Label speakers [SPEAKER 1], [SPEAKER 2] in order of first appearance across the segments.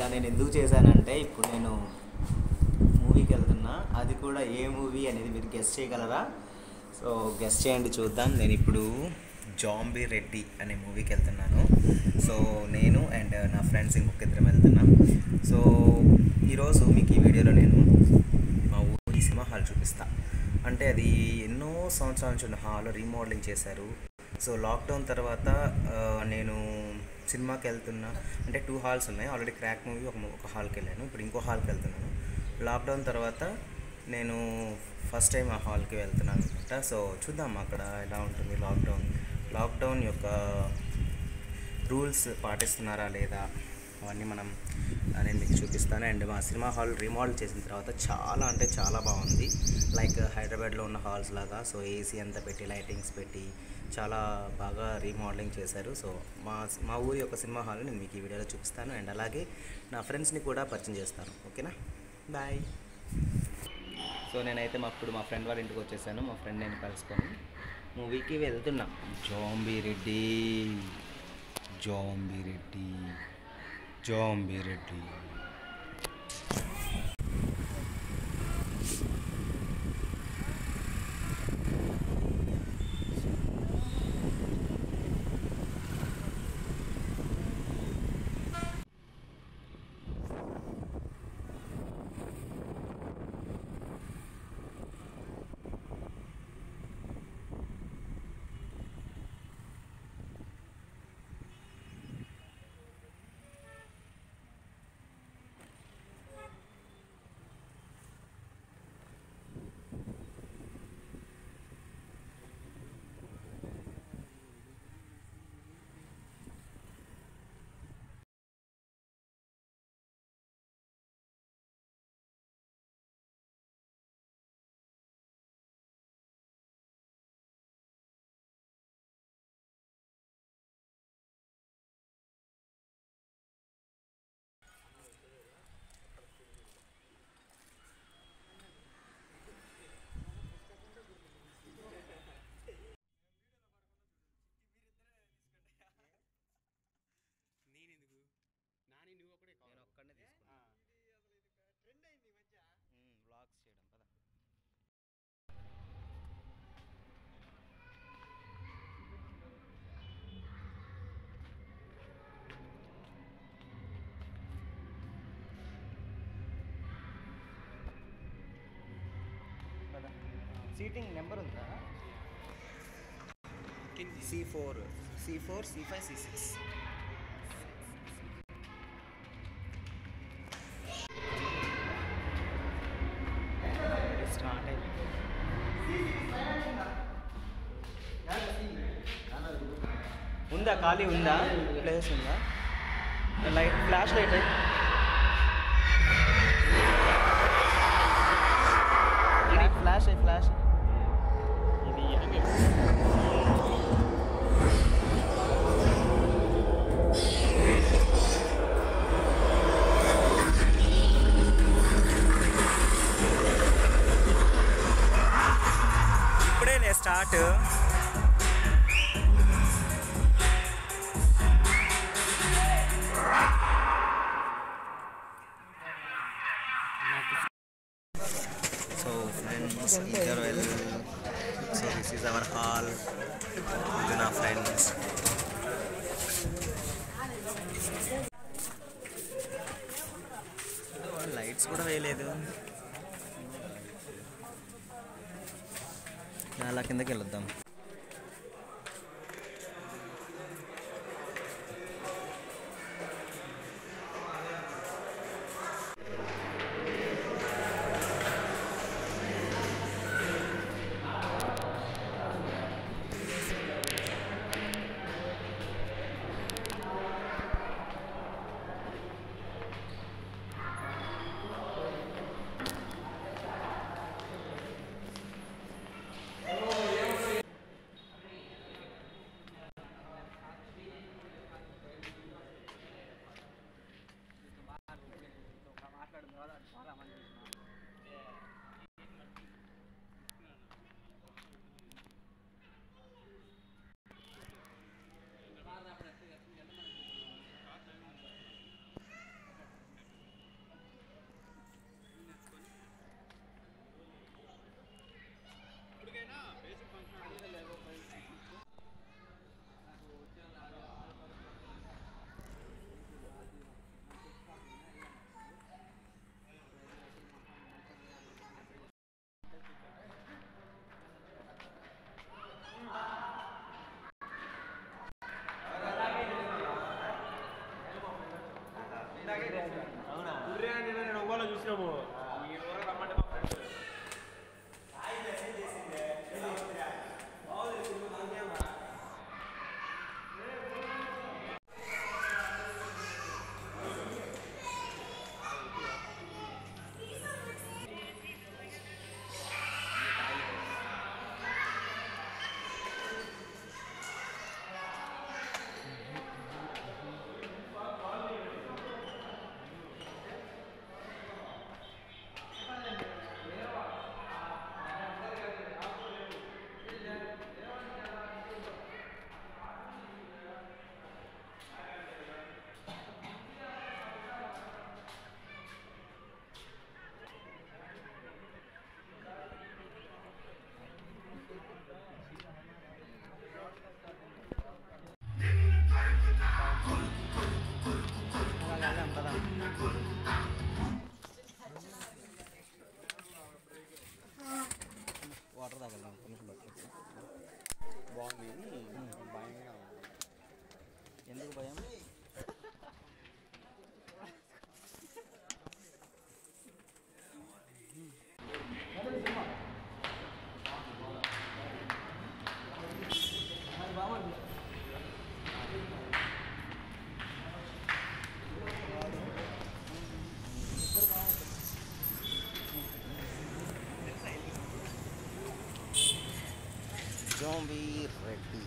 [SPEAKER 1] నేను ఎందుకు చేశానంటే ఇప్పుడు నేను మూవీకి వెళ్తున్నా అది కూడా ఏ మూవీ అనేది మీరు గెస్ట్ చేయగలరా సో గెస్ట్ చేయండి చూద్దాం నేను ఇప్పుడు జాంబీ రెడ్డి అనే మూవీకి వెళ్తున్నాను సో నేను అండ్ నా ఫ్రెండ్స్ ఇంకొక ఇద్దరం వెళ్తున్నాం సో ఈరోజు మీకు ఈ వీడియోలో నేను మా ఊరి సినిమా హాల్ చూపిస్తా అంటే అది ఎన్నో సంవత్సరాల నుంచి ఉన్న హాల్ రీమోడలింగ్ చేశారు సో లాక్డౌన్ తర్వాత ఆ, నేను సినిమాకి వెళ్తున్నా అంటే టూ హాల్స్ ఉన్నాయి ఆల్రెడీ క్రాక్ మూవీ ఒక ఒక హాల్కి వెళ్ళాను ఇప్పుడు ఇంకో హాల్కి వెళ్తున్నాను లాక్డౌన్ తర్వాత నేను ఫస్ట్ టైం ఆ హాల్కి వెళ్తున్నాను అనమాట సో చూద్దాం అక్కడ ఎలా ఉంటుంది లాక్డౌన్ లాక్డౌన్ యొక్క రూల్స్ పాటిస్తున్నారా లేదా అవన్నీ మనం ఆ, నేను మీకు చూపిస్తాను అండ్ మా సినిమా హాల్ రీమోడల్ చేసిన తర్వాత చాలా అంటే చాలా బాగుంది లైక్ హైదరాబాద్లో ఉన్న హాల్స్ లాగా సో ఏసీ అంతా పెట్టి లైటింగ్స్ పెట్టి చాలా బాగా రీమోడలింగ్ చేశారు సో మా మా ఊరి యొక్క సినిమా హాల్ నేను మీకు ఈ వీడియోలో చూపిస్తాను అండ్ అలాగే నా ఫ్రెండ్స్ని కూడా పరిచయం చేస్తాను ఓకేనా బాయ్ సో నేనైతే మా ఇప్పుడు మా ఫ్రెండ్ వాళ్ళ ఇంటికి వచ్చేసాను మా ఫ్రెండ్ నేను కలుసుకొని మూవీకి వెళ్తున్నా జోంబీ రెడ్డి జోంబీ రెడ్డి జోంబీ రెడ్డి నేను ఒక్కడనే తీసుకున్నా వ్లాగ్స్ చేయడం కదా కదా సీటింగ్ నెంబర్ ఉందా C four C four C five C six start అయింది ఉందా ఖాళీ ఉందా ప్లేస్ ఉందా లైట్ ఫ్లాష్ లైట్ ఫ్లాష్ అయ్యి ఫ్లాష్
[SPEAKER 2] ఇది హంగే
[SPEAKER 1] ఇప్పుడే లే స్టార్ట్ సో ఫ్రెండ్స్ ఇద్దరు well so this is our hall ఇది నా ఫ్రెండ్స్ లైట్స్ కూడా వేయలేదు అలా కిందకి వెళ్ళొద్దాం అవునా
[SPEAKER 2] ఉర్రే అని నేను ఒంగోలు చూసినాము ఈ ఊరు రమ్మంటే మా ఫ్రెండ్స్
[SPEAKER 1] వాటర్ తాగలం కొంచెం బట్టలు బాగుంది భయంగా ఉంది ఎందుకు భయం జోంబీ రెడ్డి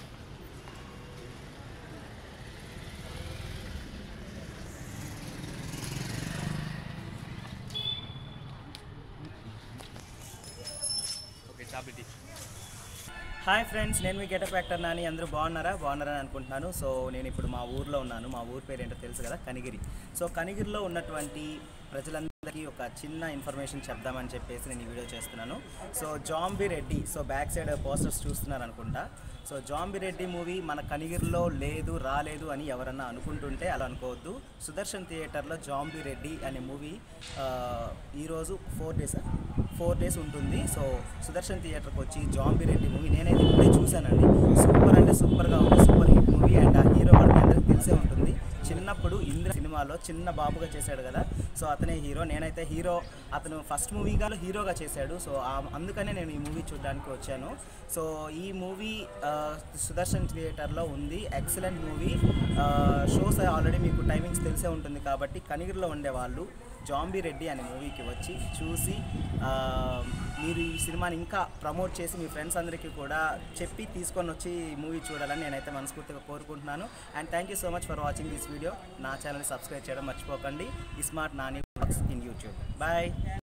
[SPEAKER 2] ఓకే చాబిటీ
[SPEAKER 1] హాయ్ ఫ్రెండ్స్ నేను మీ గెటప్ యాక్టర్ నాని అందరూ బాగున్నారా బాగున్నారని అనుకుంటున్నాను సో నేను ఇప్పుడు మా ఊర్లో ఉన్నాను మా ఊరు పేరు ఏంటో తెలుసు కదా కనిగిరి సో కనిగిరిలో ఉన్నటువంటి ప్రజలందరికీ ఒక చిన్న ఇన్ఫర్మేషన్ చెప్దామని చెప్పేసి నేను ఈ వీడియో చేస్తున్నాను so Zombie Reddy so back side posters చూస్తున్నారు అనుకుంటా సో జాంబీ రెడ్డి మూవీ మన కనిగిరిలో లేదు రాలేదు అని ఎవరన్నా అనుకుంటుంటే అలా అనుకోవద్దు సుదర్శన్ థియేటర్లో జాంబీ రెడ్డి అనే మూవీ ఈరోజు ఫోర్ డేస్ ఫోర్ డేస్ ఉంటుంది సో సుదర్శన్ థియేటర్కి వచ్చి జాంబీ రెడ్డి మూవీ నేనైతే ఇప్పుడే చూశానండి సూపర్ అంటే సూపర్గా ఉంది సూపర్ హిట్ మూవీ అండ్ ఆ హీరో వాళ్ళకి అందరికీ తెలిసే ఉంటుంది చిన్నప్పుడు ఇంద్ర సినిమాలో చిన్న బాబుగా చేశాడు కదా సో అతనే హీరో నేనైతే హీరో అతను ఫస్ట్ మూవీగా హీరోగా చేశాడు సో ఆ- అందుకనే నేను ఈ మూవీ చూడడానికి వచ్చాను సో ఈ మూవీ ఆ, సుదర్శన్ థియేటర్లో ఉంది ఎక్సలెంట్ మూవీ షోస్ ఆల్రెడీ మీకు టైమింగ్స్ తెలిసే ఉంటుంది కాబట్టి కనిగిరిలో ఉండే వాళ్ళు జాంబీ రెడ్డి అనే మూవీకి వచ్చి చూసి ఆ, మీరు ఈ సినిమాని ఇంకా ప్రమోట్ చేసి మీ ఫ్రెండ్స్ అందరికీ కూడా చెప్పి తీసుకొని వచ్చి ఈ మూవీ చూడాలని నేనైతే మనస్ఫూర్తిగా కోరుకుంటున్నాను and thank you so much for watching this video నా ఛానల్ సబ్స్క్రైబ్ చేయడం మర్చిపోకండి ఈ smart Nani in YouTube bye